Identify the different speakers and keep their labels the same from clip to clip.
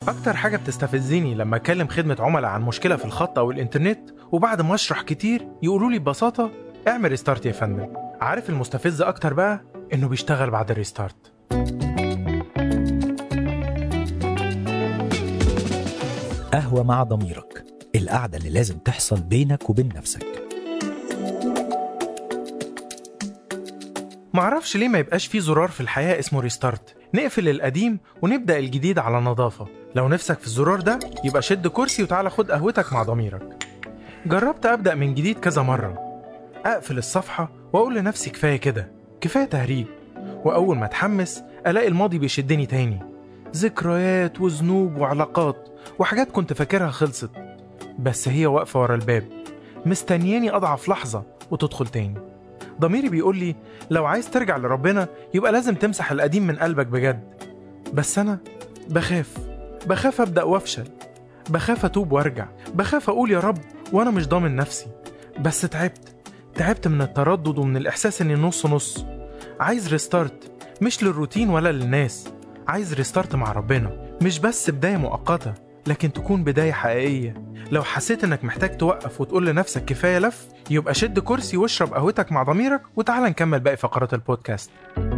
Speaker 1: أكتر حاجة بتستفزني لما أكلم خدمة عملاء عن مشكلة في الخط أو الإنترنت وبعد ما أشرح كتير يقولوا لي ببساطة اعمل ريستارت يا فندم عارف المستفز أكتر بقى إنه بيشتغل بعد الريستارت
Speaker 2: قهوة مع ضميرك القعدة اللي لازم تحصل بينك وبين نفسك
Speaker 1: معرفش ليه ما يبقاش في زرار في الحياة اسمه ريستارت نقفل القديم ونبدأ الجديد على نظافة لو نفسك في الزرار ده يبقى شد كرسي وتعالى خد قهوتك مع ضميرك جربت أبدأ من جديد كذا مرة أقفل الصفحة وأقول لنفسي كفاية كده كفاية تهريج وأول ما أتحمس ألاقي الماضي بيشدني تاني ذكريات وذنوب وعلاقات وحاجات كنت فاكرها خلصت بس هي واقفة ورا الباب مستنياني أضعف لحظة وتدخل تاني ضميري بيقول لي لو عايز ترجع لربنا يبقى لازم تمسح القديم من قلبك بجد بس أنا بخاف بخاف أبدأ وأفشل بخاف أتوب وأرجع بخاف أقول يا رب وأنا مش ضامن نفسي بس تعبت تعبت من التردد ومن الإحساس إني نص نص عايز ريستارت مش للروتين ولا للناس عايز ريستارت مع ربنا مش بس بداية مؤقتة لكن تكون بداية حقيقية لو حسيت انك محتاج توقف وتقول لنفسك كفاية لف يبقى شد كرسي واشرب قهوتك مع ضميرك وتعال نكمل باقي فقرات البودكاست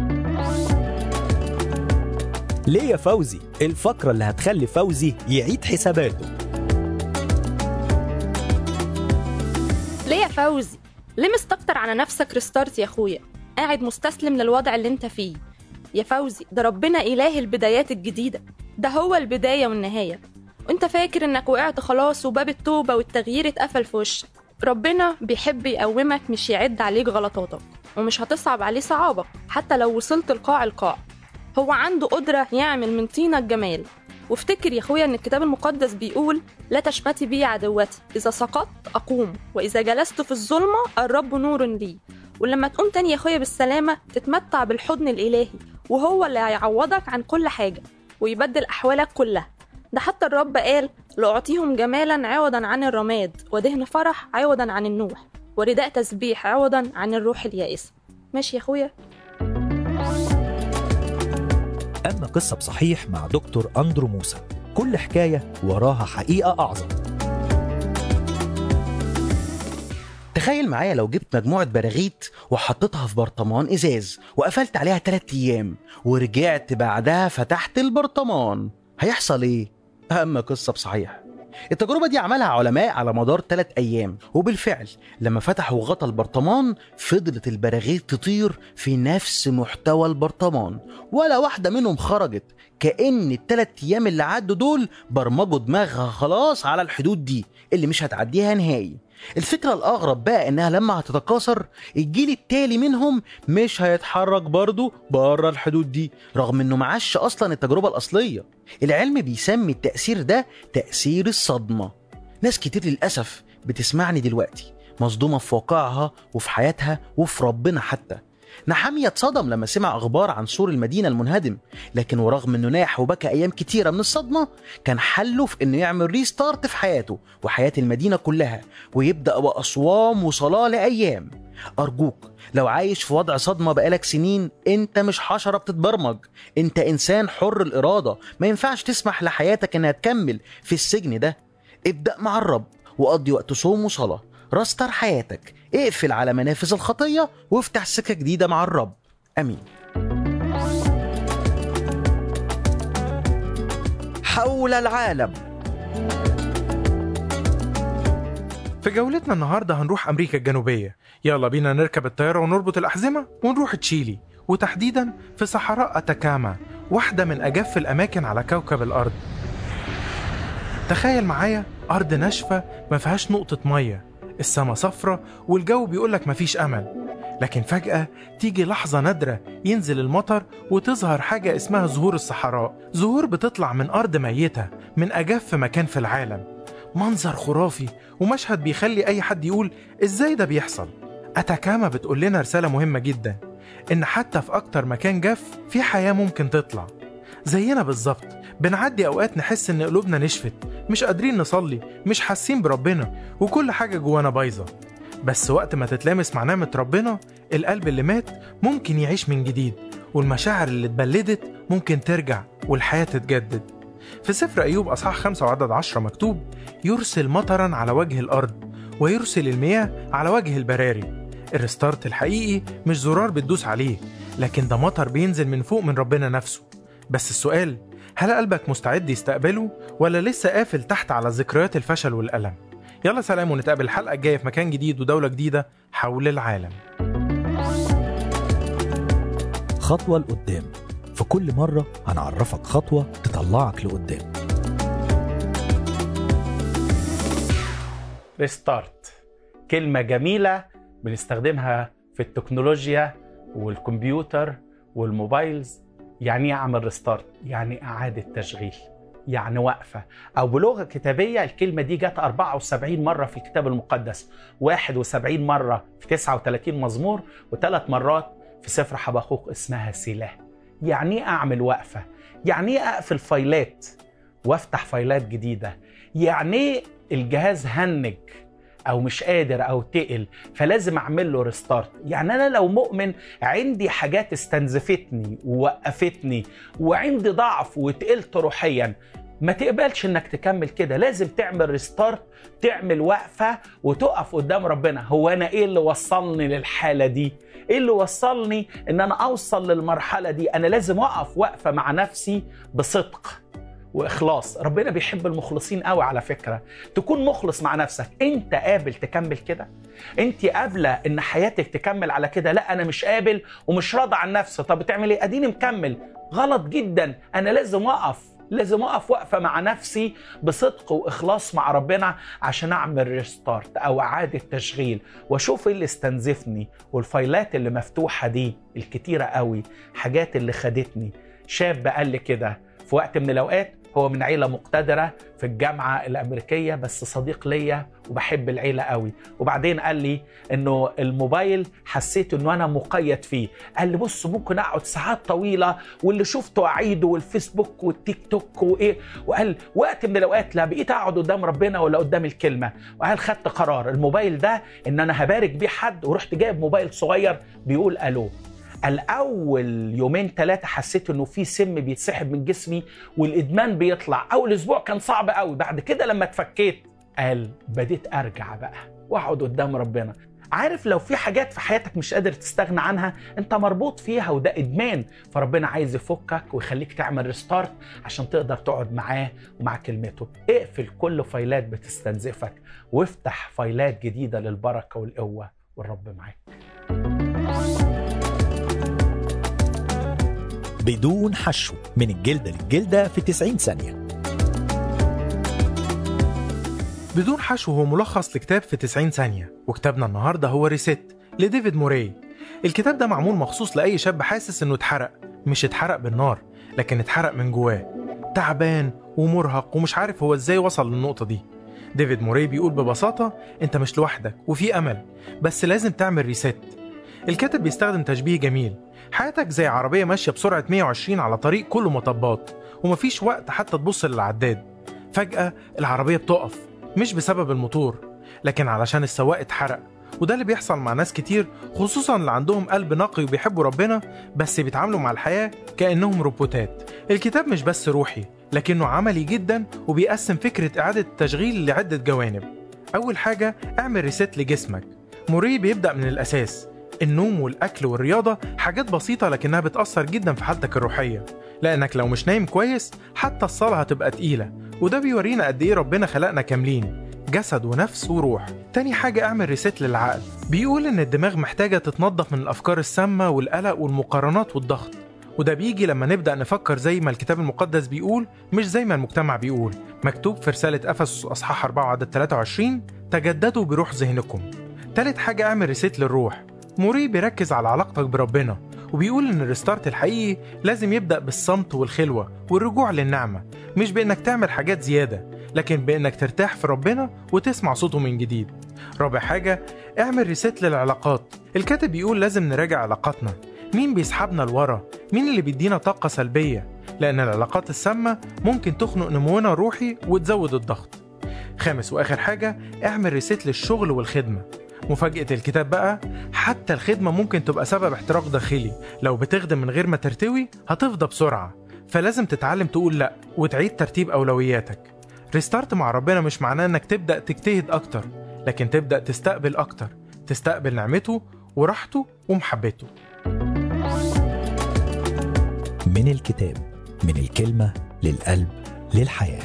Speaker 2: ليه يا فوزي الفقرة اللي هتخلي فوزي يعيد حساباته
Speaker 3: ليه يا فوزي؟ ليه مستكتر على نفسك ريستارت يا اخويا؟ قاعد مستسلم للوضع اللي انت فيه يا فوزي ده ربنا إله البدايات الجديدة ده هو البداية والنهاية وانت فاكر انك وقعت خلاص وباب التوبة والتغيير اتقفل في وشك ربنا بيحب يقومك مش يعد عليك غلطاتك ومش هتصعب عليه صعابك حتى لو وصلت لقاع القاع هو عنده قدرة يعمل من طينك جمال وافتكر يا اخويا ان الكتاب المقدس بيقول لا تشمتي بي عدوتي اذا سقطت اقوم واذا جلست في الظلمه الرب نور لي ولما تقوم تاني يا اخويا بالسلامه تتمتع بالحضن الالهي وهو اللي هيعوضك عن كل حاجه ويبدل احوالك كلها ده حتى الرب قال لأعطيهم جمالا عوضا عن الرماد ودهن فرح عوضا عن النوح ورداء تسبيح عوضا عن الروح اليائسة ماشي يا اخويا
Speaker 2: أما قصة بصحيح مع دكتور أندرو موسى كل حكاية وراها حقيقة أعظم
Speaker 4: تخيل معايا لو جبت مجموعة براغيث وحطيتها في برطمان إزاز وقفلت عليها تلات أيام ورجعت بعدها فتحت البرطمان هيحصل إيه؟ أما قصة بصحيح التجربة دي عملها علماء على مدار تلات أيام وبالفعل لما فتحوا غطا البرطمان فضلت البراغيث تطير في نفس محتوى البرطمان ولا واحدة منهم خرجت كأن التلات أيام اللي عدوا دول برمجوا دماغها خلاص على الحدود دي اللي مش هتعديها نهائي الفكرة الأغرب بقى إنها لما هتتكاثر الجيل التالي منهم مش هيتحرك برضه بره الحدود دي رغم إنه معاش أصلا التجربة الأصلية العلم بيسمي التأثير ده تأثير الصدمة ناس كتير للأسف بتسمعني دلوقتي مصدومة في واقعها وفي حياتها وفي ربنا حتى نحامية اتصدم لما سمع أخبار عن سور المدينة المنهدم لكن ورغم إنه ناح وبكى أيام كتيرة من الصدمة كان حله في إنه يعمل ريستارت في حياته وحياة المدينة كلها ويبدأ بأصوام وصلاة لأيام أرجوك لو عايش في وضع صدمة بقالك سنين أنت مش حشرة بتتبرمج أنت إنسان حر الإرادة ما ينفعش تسمح لحياتك إنها تكمل في السجن ده ابدأ مع الرب وقضي وقت صوم وصلاة راستر حياتك اقفل على منافذ الخطية وافتح سكة جديدة مع الرب أمين
Speaker 2: حول العالم
Speaker 1: في جولتنا النهاردة هنروح أمريكا الجنوبية يلا بينا نركب الطيارة ونربط الأحزمة ونروح تشيلي وتحديدا في صحراء أتاكاما واحدة من أجف الأماكن على كوكب الأرض تخيل معايا أرض ناشفة ما فيهاش نقطة مية السما صفرة والجو بيقولك مفيش أمل لكن فجأة تيجي لحظة نادرة ينزل المطر وتظهر حاجة اسمها زهور الصحراء زهور بتطلع من أرض ميتة من أجف مكان في العالم منظر خرافي ومشهد بيخلي أي حد يقول إزاي ده بيحصل أتاكاما بتقول لنا رسالة مهمة جدا إن حتى في أكتر مكان جف في حياة ممكن تطلع زينا بالظبط بنعدي أوقات نحس إن قلوبنا نشفت مش قادرين نصلي مش حاسين بربنا وكل حاجة جوانا بايظة بس وقت ما تتلامس مع نعمة ربنا القلب اللي مات ممكن يعيش من جديد والمشاعر اللي اتبلدت ممكن ترجع والحياة تتجدد في سفر أيوب أصحاح 5 وعدد 10 مكتوب يرسل مطرا على وجه الأرض ويرسل المياه على وجه البراري الريستارت الحقيقي مش زرار بتدوس عليه لكن ده مطر بينزل من فوق من ربنا نفسه بس السؤال هل قلبك مستعد يستقبله ولا لسه قافل تحت على ذكريات الفشل والألم يلا سلام ونتقابل الحلقة الجاية في مكان جديد ودولة جديدة حول العالم
Speaker 2: خطوة لقدام في كل مرة هنعرفك خطوة تطلعك لقدام
Speaker 5: ريستارت كلمة جميلة بنستخدمها في التكنولوجيا والكمبيوتر والموبايلز يعني ايه اعمل ريستارت يعني اعادة تشغيل يعني وقفة أو بلغة كتابية الكلمة دي جت 74 مرة في الكتاب المقدس 71 مرة في 39 مزمور وثلاث مرات في سفر حبقوق اسمها سلاح يعني ايه أعمل وقفة يعني ايه أقفل فايلات وافتح فايلات جديدة يعني ايه الجهاز هنج او مش قادر او تقل فلازم اعمل له ريستارت يعني انا لو مؤمن عندي حاجات استنزفتني ووقفتني وعندي ضعف وتقلت روحيا ما تقبلش انك تكمل كده لازم تعمل ريستارت تعمل وقفه وتقف قدام ربنا هو انا ايه اللي وصلني للحاله دي ايه اللي وصلني ان انا اوصل للمرحله دي انا لازم اقف وقفه مع نفسي بصدق واخلاص ربنا بيحب المخلصين قوي على فكره تكون مخلص مع نفسك انت قابل تكمل كده انت قابله ان حياتك تكمل على كده لا انا مش قابل ومش راضي عن نفسي طب بتعمل ايه اديني مكمل غلط جدا انا لازم اقف لازم اقف وقفه مع نفسي بصدق واخلاص مع ربنا عشان اعمل ريستارت او اعاده تشغيل واشوف ايه اللي استنزفني والفايلات اللي مفتوحه دي الكتيره قوي حاجات اللي خدتني شاب قال لي كده في وقت من الاوقات هو من عيله مقتدره في الجامعه الامريكيه بس صديق ليا وبحب العيله قوي وبعدين قال لي انه الموبايل حسيت انه انا مقيد فيه قال لي بص ممكن اقعد ساعات طويله واللي شفته اعيده والفيسبوك والتيك توك وايه وقال وقت من الاوقات لا بقيت اقعد قدام ربنا ولا قدام الكلمه وقال خدت قرار الموبايل ده ان انا هبارك بيه حد ورحت جايب موبايل صغير بيقول الو الاول يومين ثلاثه حسيت انه في سم بيتسحب من جسمي والادمان بيطلع اول اسبوع كان صعب قوي بعد كده لما اتفكيت قال بديت ارجع بقى واقعد قدام ربنا عارف لو في حاجات في حياتك مش قادر تستغنى عنها انت مربوط فيها وده ادمان فربنا عايز يفكك ويخليك تعمل ريستارت عشان تقدر تقعد معاه ومع كلمته اقفل كل فايلات بتستنزفك وافتح فايلات جديده للبركه والقوه والرب معاك
Speaker 2: بدون حشو من الجلدة للجلدة في 90 ثانية
Speaker 1: بدون حشو هو ملخص لكتاب في 90 ثانية وكتابنا النهاردة هو ريسيت لديفيد موراي الكتاب ده معمول مخصوص لأي شاب حاسس إنه اتحرق مش اتحرق بالنار لكن اتحرق من جواه تعبان ومرهق ومش عارف هو ازاي وصل للنقطة دي ديفيد موراي بيقول ببساطة انت مش لوحدك وفي أمل بس لازم تعمل ريسيت الكاتب بيستخدم تشبيه جميل حياتك زي عربية ماشية بسرعة 120 على طريق كله مطبات ومفيش وقت حتى تبص للعداد فجأة العربية بتقف مش بسبب الموتور لكن علشان السواق اتحرق وده اللي بيحصل مع ناس كتير خصوصا اللي عندهم قلب نقي وبيحبوا ربنا بس بيتعاملوا مع الحياة كأنهم روبوتات الكتاب مش بس روحي لكنه عملي جدا وبيقسم فكرة إعادة التشغيل لعدة جوانب أول حاجة اعمل ريست لجسمك موري بيبدأ من الأساس النوم والأكل والرياضة حاجات بسيطة لكنها بتأثر جدا في حالتك الروحية لأنك لو مش نايم كويس حتى الصلاة هتبقى تقيلة وده بيورينا قد إيه ربنا خلقنا كاملين جسد ونفس وروح تاني حاجة اعمل ريست للعقل بيقول إن الدماغ محتاجة تتنظف من الأفكار السامة والقلق والمقارنات والضغط وده بيجي لما نبدأ نفكر زي ما الكتاب المقدس بيقول مش زي ما المجتمع بيقول مكتوب في رسالة أفسس أصحاح 4 عدد 23 تجددوا بروح ذهنكم تالت حاجة اعمل ريست للروح موري بيركز على علاقتك بربنا وبيقول إن الريستارت الحقيقي لازم يبدأ بالصمت والخلوة والرجوع للنعمة مش بإنك تعمل حاجات زيادة لكن بإنك ترتاح في ربنا وتسمع صوته من جديد رابع حاجة اعمل ريست للعلاقات الكاتب بيقول لازم نراجع علاقاتنا مين بيسحبنا لورا مين اللي بيدينا طاقة سلبية لأن العلاقات السامة ممكن تخنق نمونا الروحي وتزود الضغط خامس وآخر حاجة اعمل ريست للشغل والخدمة مفاجأة الكتاب بقى حتى الخدمة ممكن تبقى سبب احتراق داخلي لو بتخدم من غير ما ترتوي هتفضى بسرعة فلازم تتعلم تقول لأ وتعيد ترتيب أولوياتك ريستارت مع ربنا مش معناه إنك تبدأ تجتهد أكتر لكن تبدأ تستقبل أكتر تستقبل نعمته وراحته ومحبته
Speaker 2: من الكتاب من الكلمة للقلب للحياة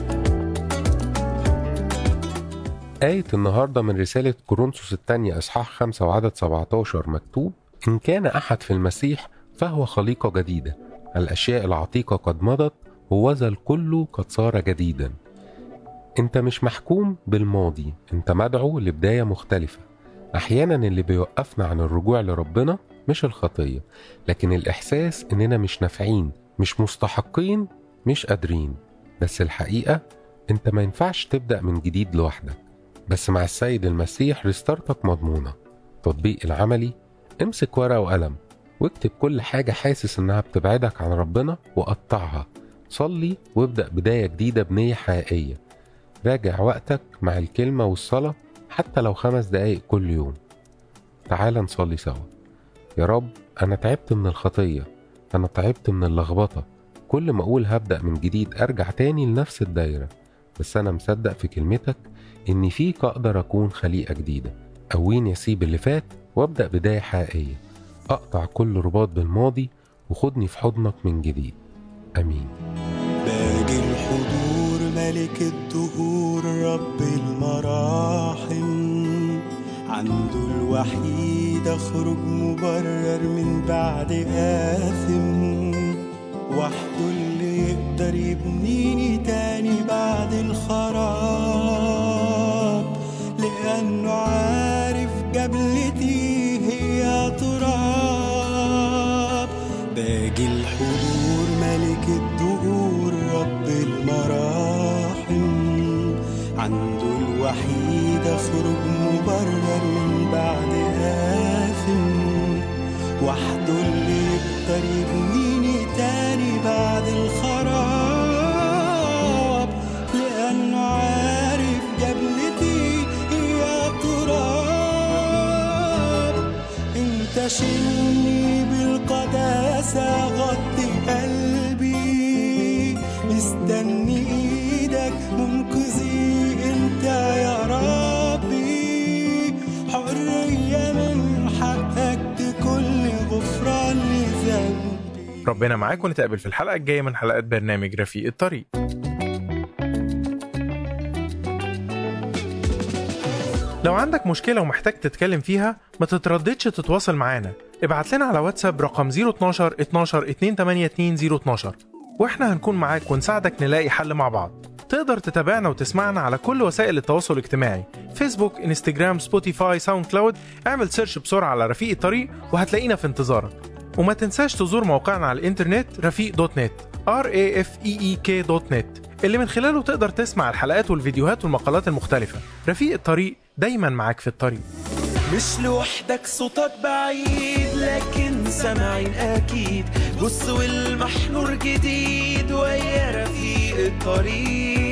Speaker 6: آية النهاردة من رسالة كورنثوس الثانية إصحاح 5 وعدد 17 مكتوب إن كان أحد في المسيح فهو خليقة جديدة الأشياء العتيقة قد مضت وذا الكل قد صار جديدا أنت مش محكوم بالماضي أنت مدعو لبداية مختلفة أحيانا اللي بيوقفنا عن الرجوع لربنا مش الخطية لكن الإحساس إننا مش نافعين مش مستحقين مش قادرين بس الحقيقة أنت ما ينفعش تبدأ من جديد لوحدك بس مع السيد المسيح ريستارتك مضمونة تطبيق العملي امسك ورقة وقلم واكتب كل حاجة حاسس إنها بتبعدك عن ربنا وقطعها صلي وابدأ بداية جديدة بنية حقيقية راجع وقتك مع الكلمة والصلاة حتى لو خمس دقايق كل يوم تعال نصلي سوا يا رب أنا تعبت من الخطية أنا تعبت من اللخبطة كل ما أقول هبدأ من جديد أرجع تاني لنفس الدايرة بس أنا مصدق في كلمتك إن فيك أقدر أكون خليقة جديدة قويني أسيب اللي فات وأبدأ بداية حقيقية أقطع كل رباط بالماضي وخدني في حضنك من جديد آمين
Speaker 7: باقي الحضور ملك الدهور رب المراحم عنده الوحيد اخرج مبرر من بعد آثم وحده اللي يقدر يبنيني تاني بعد الخراب لأنه عارف جبلتي هي تراب باقي الحضور ملك الدهور رب المراحم عنده الوحيد اخرج مبرر من بعد آثم وحده اللي يقدر يبنيني تاني بعد الخراب لأنه عارف جبلتي هي تراب انت شيلني بالقداسة غطي قلبي مستني ايدك منقذي انت يا ربي حرية من حقك بكل غفران لذنبي
Speaker 1: ربنا معاك ونتقابل في الحلقة الجاية من حلقات برنامج رفيق الطريق لو عندك مشكلة ومحتاج تتكلم فيها ما تترددش تتواصل معانا ابعت لنا على واتساب رقم 012 12 282 012 واحنا هنكون معاك ونساعدك نلاقي حل مع بعض تقدر تتابعنا وتسمعنا على كل وسائل التواصل الاجتماعي فيسبوك انستجرام سبوتيفاي ساوند كلاود اعمل سيرش بسرعة على رفيق الطريق وهتلاقينا في انتظارك وما تنساش تزور موقعنا على الانترنت رفيق دوت نت r a f e e k دوت نت اللي من خلاله تقدر تسمع الحلقات والفيديوهات والمقالات المختلفة رفيق الطريق دايما معاك في الطريق
Speaker 8: مش لوحدك صوتك بعيد لكن سامعين اكيد بص والمحنور جديد ويا رفيق الطريق